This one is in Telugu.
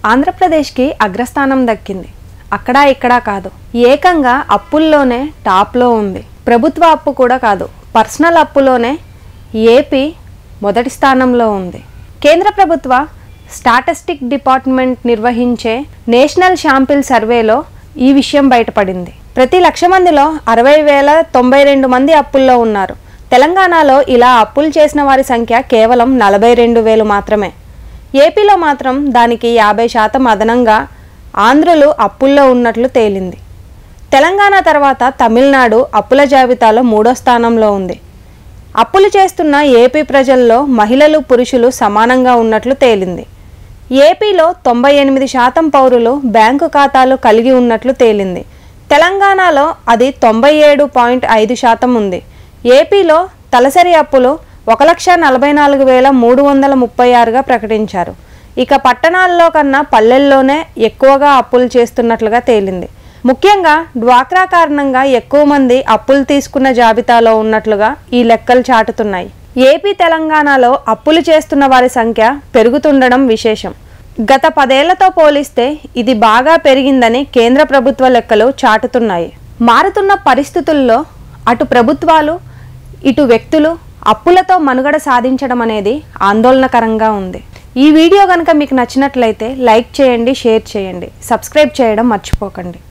ఆంధ్రప్రదేశ్కి అగ్రస్థానం దక్కింది అక్కడా ఇక్కడా కాదు ఏకంగా అప్పుల్లోనే టాప్లో ఉంది ప్రభుత్వ అప్పు కూడా కాదు పర్సనల్ అప్పులోనే ఏపీ మొదటి స్థానంలో ఉంది కేంద్ర ప్రభుత్వ స్టాటిస్టిక్ డిపార్ట్మెంట్ నిర్వహించే నేషనల్ షాంపిల్ సర్వేలో ఈ విషయం బయటపడింది ప్రతి లక్ష మందిలో అరవై వేల తొంభై రెండు మంది అప్పుల్లో ఉన్నారు తెలంగాణలో ఇలా అప్పులు చేసిన వారి సంఖ్య కేవలం నలభై రెండు వేలు మాత్రమే ఏపీలో మాత్రం దానికి యాభై శాతం అదనంగా ఆంధ్రులు అప్పుల్లో ఉన్నట్లు తేలింది తెలంగాణ తర్వాత తమిళనాడు అప్పుల జాబితాలో మూడో స్థానంలో ఉంది అప్పులు చేస్తున్న ఏపీ ప్రజల్లో మహిళలు పురుషులు సమానంగా ఉన్నట్లు తేలింది ఏపీలో తొంభై ఎనిమిది శాతం పౌరులు బ్యాంకు ఖాతాలు కలిగి ఉన్నట్లు తేలింది తెలంగాణలో అది తొంభై ఏడు పాయింట్ ఐదు శాతం ఉంది ఏపీలో తలసరి అప్పులు ఒక లక్ష నలభై నాలుగు వేల మూడు వందల ముప్పై ఆరుగా ప్రకటించారు ఇక పట్టణాల్లో కన్నా పల్లెల్లోనే ఎక్కువగా అప్పులు చేస్తున్నట్లుగా తేలింది ముఖ్యంగా డ్వాక్రా కారణంగా ఎక్కువ మంది అప్పులు తీసుకున్న జాబితాలో ఉన్నట్లుగా ఈ లెక్కలు చాటుతున్నాయి ఏపీ తెలంగాణలో అప్పులు చేస్తున్న వారి సంఖ్య పెరుగుతుండడం విశేషం గత పదేళ్లతో పోలిస్తే ఇది బాగా పెరిగిందని కేంద్ర ప్రభుత్వ లెక్కలు చాటుతున్నాయి మారుతున్న పరిస్థితుల్లో అటు ప్రభుత్వాలు ఇటు వ్యక్తులు అప్పులతో మనుగడ సాధించడం అనేది ఆందోళనకరంగా ఉంది ఈ వీడియో కనుక మీకు నచ్చినట్లయితే లైక్ చేయండి షేర్ చేయండి సబ్స్క్రైబ్ చేయడం మర్చిపోకండి